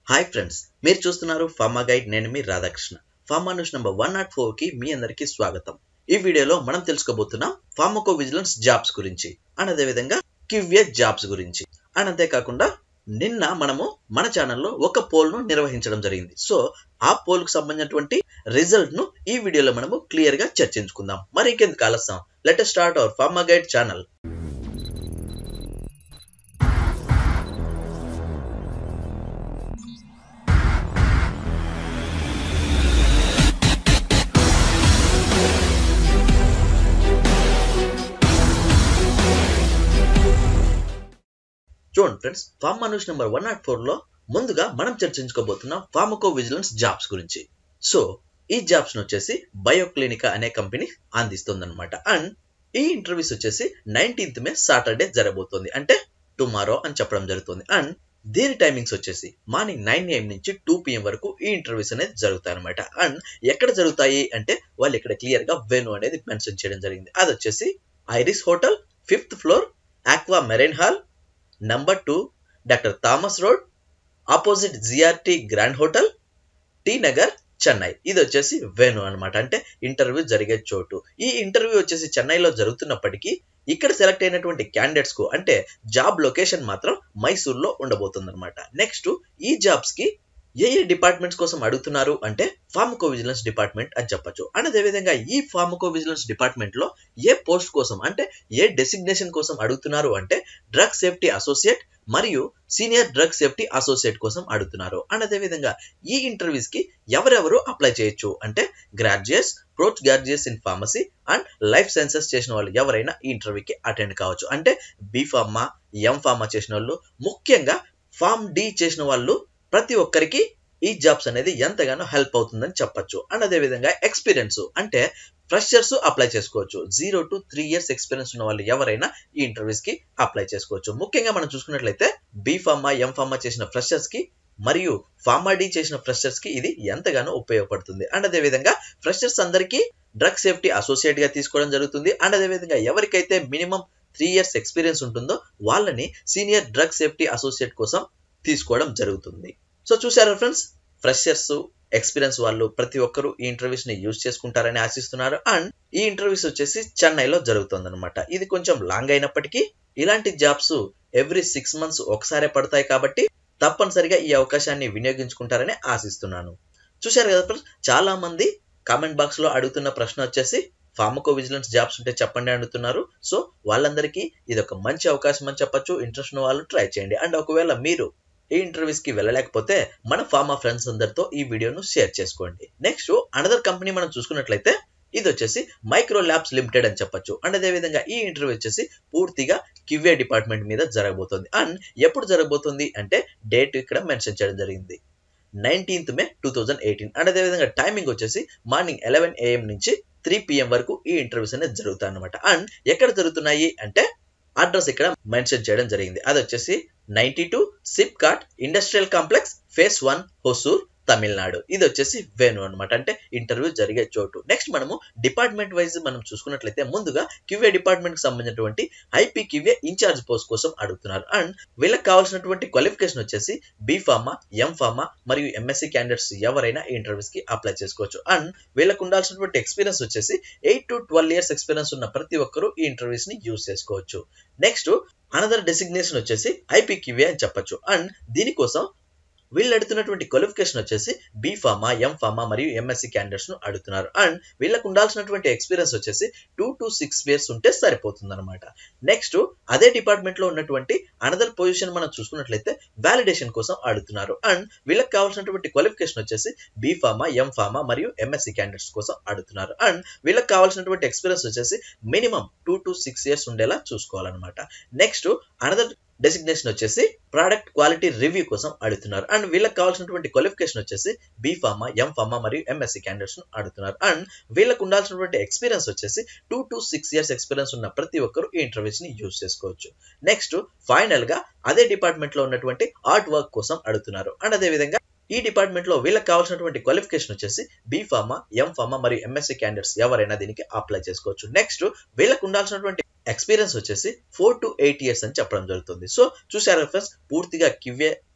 hi friends మీరు చూస్తున్నారు pharma guide నేను మీ Radhakrishna pharma news number one not four కి మీ అందరికీ స్వాగతం ఈ వీడియోలో మనం తెలుసుకోబోతున్నాం ఫార్మకో విజిలెన్స్ జాబ్స్ గురించి అండ్ అదేవిధంగా కివ్య జాబ్స్ గురించి అండ్ అంతేకాకుండా నిన్న మనము మన ఛానల్లో ఒక పోల్ ను నిర్వహించడం జరిగింది సో ఆ పోల్ కు సంబంధించినటువంటి రిజల్ట్ ను ఈ వీడియోలో మనము క్లియర్ గా చర్చించుకుందాం మరి ఇంకెందుకు ఆలస్యం let start our pharma guide channel చూడండి friends pharma news number one not four లో ముందుగా మనం చర్చించుకోబోతున్నాం ఫార్మకో విజిలెన్స్ జాబ్స్ గురించి సో ఈ జాబ్స్ ను వచ్చేసి బయోక్లినికా అనే కంపెనీ అందిస్తుందన్నమాట అండ్ ఈ ఇంటర్వ్యూస్ వచ్చేసి నైన్టీన్త్ మే సాటర్డే జరగబోతుంది అంటే టుమారో అని చెప్పడం జరుగుతుంది అండ్ దీని టైమింగ్స్ వచ్చేసి మార్నింగ్ నైన్ ఏఎం నుంచి టూ పిఎం వరకు ఈ ఇంటర్వ్యూస్ అనేది జరుగుతాయి అనమాట అండ్ ఎక్కడ జరుగుతాయి అంటే వాళ్ళు ఇక్కడ క్లియర్ గా వెను అనేది మెన్షన్ చేయడం జరిగింది అది వచ్చేసి Iris hotel fifth floor aquamarine hall number two doctor Thomas road opposite GRT grand hotel T Nagar Chennai ఇది వచ్చేసి వెను అనమాట అంటే ఇంటర్వ్యూ జరిగే చోటు ఈ ఇంటర్వ్యూ వచ్చేసి చెన్నైలో జరుగుతున్నప్పటికీ ఇక్కడ సెలెక్ట్ అయినటువంటి క్యాండిడేట్స్ కు అంటే జాబ్ లొకేషన్ మాత్రం మైసూర్లో ఉండబోతుంది అనమాట నెక్స్ట్ ఈ జాబ్స్ కి ఏ ఏ డిపార్ట్మెంట్స్ కోసం అడుగుతున్నారు అంటే ఫార్మకో విజిలెన్స్ డిపార్ట్మెంట్ అని చెప్పొచ్చు అండ్ అదేవిధంగా ఈ ఫార్మకో విజిలెన్స్ డిపార్ట్మెంట్ లో ఏ పోస్ట్ కోసం అంటే ఏ డెసిగ్నేషన్ కోసం అడుగుతున్నారు అంటే డ్రగ్ సేఫ్టీ అసోసియేట్ మరియు సీనియర్ డ్రగ్ సేఫ్టీ అసోసియేట్ కోసం అడుగుతున్నారు అండ్ అదేవిధంగా ఈ ఇంటర్వ్యూస్ కి ఎవరెవరు అప్లై చేయొచ్చు అంటే graduates post graduates in pharmacy and life sciences చేసిన వాళ్ళు ఎవరైనా ఈ ఇంటర్వ్యూకి అటెండ్ కావచ్చు అంటే బీ ఫార్మా ఎం ఫార్మా చేసిన వాళ్ళు ముఖ్యంగా ఫార్మ్ డి చేసిన వాళ్ళు ప్రతి ఒక్కరికి ఈ జాబ్స్ అనేది ఎంతగానో హెల్ప్ అవుతుందని చెప్పొచ్చు అండ్ అదే విధంగా ఎక్స్పీరియన్స్ అంటే ఫ్రెషర్స్ అప్లై చేసుకోవచ్చు zero to three years experience ఉన్న వాళ్ళు ఎవరైనా ఈ ఇంటర్వ్యూస్ కి అప్లై చేసుకోవచ్చు ముఖ్యంగా మనం చూసుకున్నట్లయితే బీ ఫార్మా ఎం ఫార్మా చేసిన ఫ్రెషర్స్ కి మరియు ఫార్మా డి చేసిన ఫ్రెషర్స్ కి ఇది ఎంతగానో ఉపయోగపడుతుంది అండ్ అదే విధంగా ఫ్రెషర్స్ అందరికీ డ్రగ్ సేఫ్టీ అసోసియేట్ గా తీసుకోవడం జరుగుతుంది అండ్ అదే విధంగా ఎవరికైతే మినిమం త్రీ ఇయర్స్ ఎక్స్పీరియన్స్ ఉంటుందో వాళ్ళని సీనియర్ డ్రగ్ సేఫ్టీ అసోసియేట్ కోసం తీసుకోవడం జరుగుతుంది సో చూసారా ఫ్రెండ్స్ ఫ్రెషర్స్ ఎక్స్పీరియన్స్ వాళ్ళు ప్రతి ఒక్కరు ఈ ఇంటర్వ్యూస్ ని యూజ్ చేసుకుంటారని ఆశిస్తున్నారు అండ్ ఈ ఇంటర్వ్యూస్ వచ్చేసి చెన్నైలో జరుగుతుంది అనమాట ఇది కొంచెం లాంగ్ అయినప్పటికీ ఇలాంటి జాబ్స్ ఎవ్రీ సిక్స్ మంత్స్ ఒకసారే పడతాయి కాబట్టి తప్పనిసరిగా ఈ అవకాశాన్ని వినియోగించుకుంటారని ఆశిస్తున్నాను చూశారు కదా ఫ్రెండ్స్ చాలా మంది కామెంట్ బాక్స్ లో అడుగుతున్న ప్రశ్న వచ్చేసి ఫార్మకో విజిలెన్స్ జాబ్స్ ఉంటే చెప్పండి అడుగుతున్నారు సో వాళ్ళందరికీ ఇది ఒక మంచి అవకాశం అని చెప్పొచ్చు ఇంట్రెస్ట్ ఉన్న వాళ్ళు ట్రై చేయండి అండ్ ఒకవేళ మీరు ఈ ఇంటర్వ్యూస్ కి వెళ్ళలేకపోతే మన ఫార్మా ఫ్రెండ్స్ అందరితో ఈ వీడియోను షేర్ చేసుకోండి నెక్స్ట్ అనదర్ కంపెనీ మనం చూసుకున్నట్లయితే ఇది వచ్చేసి మైక్రో ల్యాబ్స్ లిమిటెడ్ అని చెప్పొచ్చు అండ్ అదే విధంగా ఈ ఇంటర్వ్యూ వచ్చేసి పూర్తిగా కివ్యే డిపార్ట్మెంట్ మీద జరగబోతుంది అండ్ ఎప్పుడు జరగబోతుంది అంటే డేట్ ఇక్కడ మెన్షన్ చేయడం జరిగింది nineteenth May two thousand eighteen and అదే విధంగా టైమింగ్ వచ్చేసి మార్నింగ్ ఎలెవెన్ ఏఎం నుంచి త్రీ పిఎం వరకు ఈ ఇంటర్వ్యూస్ అనేది జరుగుతాయి అనమాట అండ్ ఎక్కడ జరుగుతున్నాయి అంటే అడ్రస్ ఇక్కడ మెన్షన్ చేయడం జరిగింది అది వచ్చేసి ninety two SIPCOT industrial complex phase one Hosur Tamil Nadu ఇది వచ్చేసి వేణు అనమాట అంటే ఇంటర్వ్యూ జరిగే చోటు నెక్స్ట్ మనము డిపార్ట్మెంట్ వైజ్ మనం చూసుకున్నట్లయితే ముందుగా కివ్యే డిపార్ట్మెంట్ కి సంబంధించినటువంటి ఐపీ కివ్యే ఇన్ఛార్జ్ పోస్ట్ కోసం అడుగుతున్నారు అండ్ వీళ్ళకి కావాల్సినటువంటి క్వాలిఫికేషన్ వచ్చేసి బీ ఫార్మా ఎం ఫార్మా మరియు ఎంఎస్సీ క్యాండిడేట్స్ ఎవరైనా ఈ ఇంటర్వ్యూస్ కి అప్లై చేసుకోవచ్చు అండ్ వీళ్ళకు ఉండాల్సినటువంటి ఎక్స్పీరియన్స్ వచ్చేసి eight to twelve years experience ఉన్న ప్రతి ఒక్కరూ ఈ ఇంటర్వ్యూస్ ని యూజ్ చేసుకోవచ్చు నెక్స్ట్ అనదర్ డెసిగ్నేషన్ వచ్చేసి ఐపీ కివ్యే అని చెప్పొచ్చు అండ్ దీనికోసం వీళ్ళు అడుగుతున్నటువంటి క్వాలిఫికేషన్ వచ్చేసి బీ ఫార్మా ఎం ఫార్మా మరియు ఎంఎస్సీ క్యాండిడేట్స్ ను అడుగుతున్నారు అండ్ వీళ్ళకు ఉండాల్సినటువంటి ఎక్స్పీరియన్స్ వచ్చేసి టూ టు సిక్స్ ఇయర్స్ ఉంటే సరిపోతుంది అనమాట నెక్స్ట్ అదే డిపార్ట్మెంట్ లో ఉన్నటువంటి అనదర్ పొజిషన్ మనం చూసుకున్నట్లయితే వ్యాలిడేషన్ కోసం అడుగుతున్నారు అండ్ వీళ్ళకి కావాల్సినటువంటి క్వాలిఫికేషన్ వచ్చేసి బీ ఫార్మా ఎం ఫార్మా మరియు ఎంఎస్సీ క్యాండిడేట్స్ కోసం అడుగుతున్నారు అండ్ వీళ్ళకి కావాల్సినటువంటి ఎక్స్పీరియన్స్ వచ్చేసి minimum two to six years ఉండేలా చూసుకోవాలన్నమాట నెక్స్ట్ అనదర్ డెసిగ్నేషన్ వచ్చేసి ప్రోడక్ట్ క్వాలిటీ రివ్యూ కోసం అడుగుతున్నారు అండ్ వీళ్ళకి కావాల్సినటువంటి క్వాలిఫికేషన్ వచ్చేసి బీ ఫార్మా ఎం ఫార్మా మరియు ఎంఎస్సీ క్యాండిడేట్స్ అడుగుతున్నారు అండ్ వీళ్ళకు ఉండాల్సినటువంటి ఎక్స్పీరియన్స్ వచ్చేసి two to six years experience ఉన్న ప్రతి ఒక్కరు ఈ ఇంటర్వ్యూస్ ని యూజ్ చేసుకోవచ్చు నెక్స్ట్ ఫైనల్ గా అదే డిపార్ట్మెంట్ లో ఉన్నటువంటి ఆర్ట్ వర్క్ కోసం అడుగుతున్నారు అండ్ అదే విధంగా ఈ డిపార్ట్మెంట్ లో వీళ్ళకి కావాల్సినటువంటి క్వాలిఫికేషన్ వచ్చేసి బీ ఫార్మా ఎం ఫార్మా మరియు ఎంఎస్సీ క్యాండిడేట్స్ ఎవరైనా దీనికి అప్లై చేసుకోవచ్చు నెక్స్ట్ వీళ్ళకి ఉండాల్సినటువంటి ఎక్స్పీరియన్స్ వచ్చేసి ఫోర్ టు ఎయిట్ ఇయర్స్ అని చెప్పడం జరుగుతుంది సో చూసారా ఫ్రెండ్స్ పూర్తిగా కివ్వే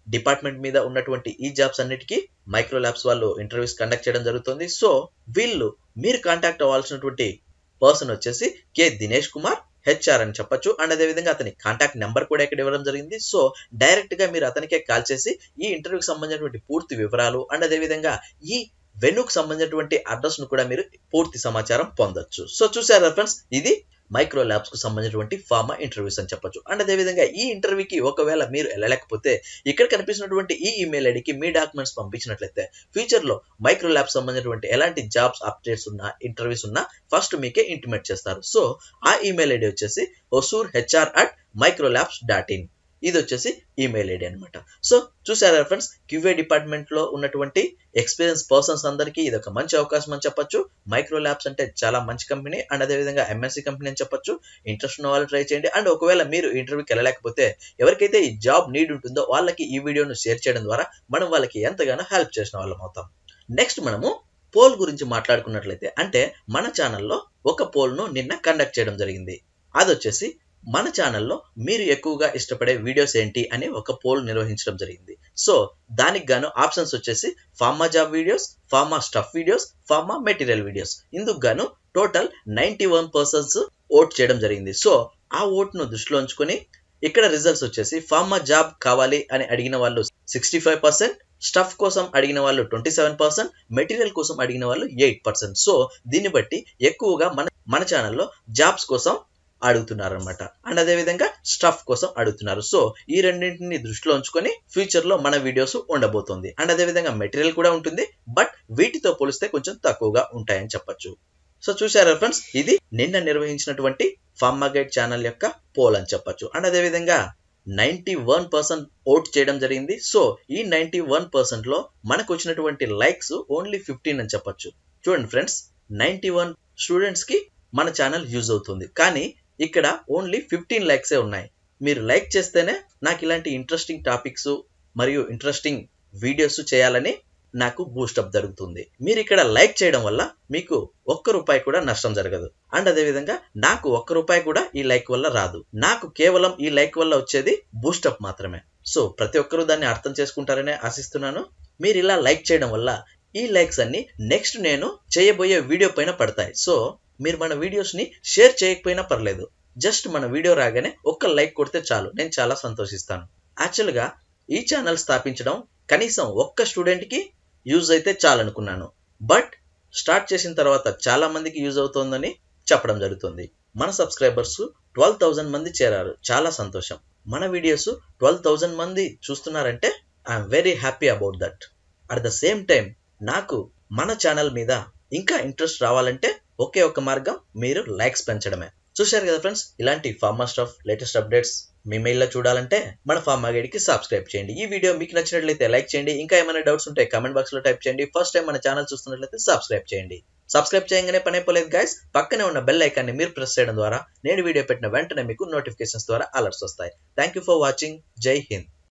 డిపార్ట్మెంట్ మీద ఉన్నటువంటి ఈ జాబ్స్ అన్నిటికీ మైక్రో ల్యాబ్స్ వాళ్ళు ఇంటర్వ్యూస్ కండక్ట్ చేయడం జరుగుతుంది సో వీళ్ళు మీరు కాంటాక్ట్ అవ్వాల్సినటువంటి పర్సన్ వచ్చేసి కె దినేష్ కుమార్ హెచ్ఆర్ అని చెప్పొచ్చు అండ్ అదేవిధంగా అతని కాంటాక్ట్ నెంబర్ కూడా ఇక్కడ ఇవ్వడం జరిగింది సో డైరెక్ట్ గా మీరు అతనికే కాల్ చేసి ఈ ఇంటర్వ్యూకి సంబంధించినటువంటి పూర్తి వివరాలు అండ్ అదేవిధంగా ఈ వెన్యూకి సంబంధించినటువంటి అడ్రస్ ను కూడా మీరు పూర్తి సమాచారం పొందొచ్చు సో చూసారా ఫ్రెండ్స్ ఇది మైక్రో ల్యాబ్స్ కు సంబంధించినటువంటి ఫార్మా ఇంటర్వ్యూస్ అని చెప్పొచ్చు అండ్ అదేవిధంగా ఈ ఇంటర్వ్యూకి ఒకవేళ మీరు వెళ్ళలేకపోతే ఇక్కడ కనిపిస్తున్నటువంటి ఈ ఈమెయిల్ ఐడికి మీ డాక్యుమెంట్స్ పంపించినట్లయితే ఫ్యూచర్ లో మైక్రో ల్యాబ్స్ సంబంధించినటువంటి ఎలాంటి జాబ్స్ అప్డేట్స్ ఉన్నా ఇంటర్వ్యూస్ ఉన్నా ఫస్ట్ మీకే ఇంటిమేట్ చేస్తారు సో ఆ ఈమెయిల్ ఐడి వచ్చేసి Hosur HR at Micro Labs dot in ఇది వచ్చేసి ఈమెయిల్ ఐడి అనమాట సో చూసారా ఫ్రెండ్స్ క్యూఏ డిపార్ట్మెంట్ లో ఉన్నటువంటి ఎక్స్పీరియన్స్ పర్సన్స్ అందరికీ ఇది ఒక మంచి అవకాశం అని చెప్పొచ్చు మైక్రో ల్యాబ్స్ అంటే చాలా మంచి కంపెనీ అండ్ అదేవిధంగా ఎంఎస్సీ కంపెనీ అని చెప్పొచ్చు ఇంట్రెస్ట్ ఉన్న వాళ్ళు ట్రై చేయండి అండ్ ఒకవేళ మీరు ఇంటర్వ్యూకి వెళ్ళలేకపోతే ఎవరికైతే ఈ జాబ్ నీడ్ ఉంటుందో వాళ్ళకి ఈ వీడియోను షేర్ చేయడం ద్వారా మనం వాళ్ళకి ఎంతగానో హెల్ప్ చేసిన వాళ్ళం అవుతాం నెక్స్ట్ మనము పోల్ గురించి మాట్లాడుకున్నట్లయితే అంటే మన ఛానల్లో ఒక పోల్ను నిన్న కండక్ట్ చేయడం జరిగింది అది వచ్చేసి మన ఛానల్లో మీరు ఎక్కువగా ఇష్టపడే వీడియోస్ ఏంటి అని ఒక పోల్ నిర్వహించడం జరిగింది సో దానికి గాను ఆప్షన్స్ వచ్చేసి pharma job videos pharma stuff videos pharma material videos ఇందుకు గాను total ninety one persons vote చేయడం జరిగింది సో ఆ ఓట్ను దృష్టిలో ఉంచుకొని ఇక్కడ రిజల్ట్స్ వచ్చేసి ఫార్మా జాబ్ కావాలి అని అడిగిన వాళ్ళు సిక్స్టీ ఫైవ్ పర్సెంట్ స్టఫ్ కోసం అడిగిన వాళ్ళు ట్వంటీ సెవెన్ పర్సెంట్ మెటీరియల్ కోసం అడిగిన వాళ్ళు ఎయిట్ పర్సెంట్ సో దీన్ని బట్టి ఎక్కువగా మన మన ఛానల్లో జాబ్స్ కోసం అడుగుతున్నారు అనమాట అండ్ అదే విధంగా స్టఫ్ కోసం అడుగుతున్నారు సో ఈ రెండింటిని దృష్టిలో ఉంచుకొని ఫ్యూచర్ లో మన వీడియోస్ ఉండబోతుంది అండ్ అదే విధంగా మెటీరియల్ కూడా ఉంటుంది బట్ వీటితో పోలిస్తే కొంచెం తక్కువగా ఉంటాయని చెప్పొచ్చు సో చూసారా ఫ్రెండ్స్ ఇది నిన్న నిర్వహించినటువంటి ఫార్మా గైడ్ ఛానల్ యొక్క పోల్ అని చెప్పొచ్చు అండ్ అదే విధంగా నైన్టీ వన్ పర్సెంట్ ఓట్ చేయడం జరిగింది సో ఈ నైన్టీ వన్ పర్సెంట్ లో మనకు వచ్చినటువంటి లైక్స్ ఓన్లీ ఫిఫ్టీన్ అని చెప్పొచ్చు చూడండి ఫ్రెండ్స్ నైన్టీ వన్ స్టూడెంట్స్ కి మన ఛానల్ యూజ్ అవుతుంది కానీ ఇక్కడ ఓన్లీ ఫిఫ్టీన్ లైక్సే ఉన్నాయి మీరు లైక్ చేస్తేనే నాకు ఇలాంటి ఇంట్రెస్టింగ్ టాపిక్స్ మరియు ఇంట్రెస్టింగ్ వీడియోస్ చేయాలని నాకు బూస్టప్ జరుగుతుంది మీరు ఇక్కడ లైక్ చేయడం వల్ల మీకు ఒక్క రూపాయి కూడా నష్టం జరగదు అండ్ అదేవిధంగా నాకు ఒక్క రూపాయి కూడా ఈ లైక్ వల్ల రాదు నాకు కేవలం ఈ లైక్ వల్ల వచ్చేది బూస్టప్ మాత్రమే సో ప్రతి ఒక్కరూ దాన్ని అర్థం చేసుకుంటారనే ఆశిస్తున్నాను మీరు ఇలా లైక్ చేయడం వల్ల ఈ లైక్స్ అన్ని నెక్స్ట్ నేను చేయబోయే వీడియో పైన పడతాయి సో మీరు మన వీడియోస్ ని షేర్ చేయకపోయినా పర్లేదు జస్ట్ మన వీడియో రాగానే ఒక్క లైక్ కొడితే చాలు నేను చాలా సంతోషిస్తాను యాక్చువల్ గా ఈ ఛానల్ స్థాపించడం కనీసం ఒక్క స్టూడెంట్ కి యూజ్ అయితే చాలనుకున్నాను బట్ స్టార్ట్ చేసిన తర్వాత చాలా మందికి యూజ్ అవుతోందని చెప్పడం జరుగుతుంది మన సబ్స్క్రైబర్స్ ట్వెల్వ్ థౌజండ్ మంది చేరారు చాలా సంతోషం మన వీడియోస్ ట్వెల్వ్ థౌజండ్ మంది చూస్తున్నారంటే I'm very happy about that at the same time నాకు మన ఛానల్ మీద ఇంకా ఇంట్రెస్ట్ రావాలంటే ఒకే ఒక మార్గం మీరు లైక్స్ పెంచడమే చూశారు కదా ఫ్రెండ్స్ ఇలాంటి ఫార్మా స్టఫ్ లేటెస్ట్ అప్డేట్స్ మీ మెయిల్లో చూడాలంటే మన ఫార్మా గైడ్కి సబ్స్క్రైబ్ చేయండి ఈ వీడియో మీకు నచ్చినట్లయితే లైక్ చేయండి ఇంకా ఏమైనా డౌట్స్ ఉంటే కామెంట్ బాక్స్ లో టైప్ చేయండి ఫస్ట్ టైం మన ఛానల్ చూస్తున్నట్లయితే సబ్స్క్రైబ్ చేయండి సబ్స్క్రైబ్ చేయగానే పని అయిపోలేదు గైస్ పక్కనే ఉన్న బెల్ ఐకాన్ని మీరు ప్రెస్ చేయడం ద్వారా నేను వీడియో పెట్టిన వెంటనే మీకు నోటిఫికేషన్స్ ద్వారా అలర్ట్స్ వస్తాయి థ్యాంక్ యూ ఫర్ వాచింగ్ జై హింద్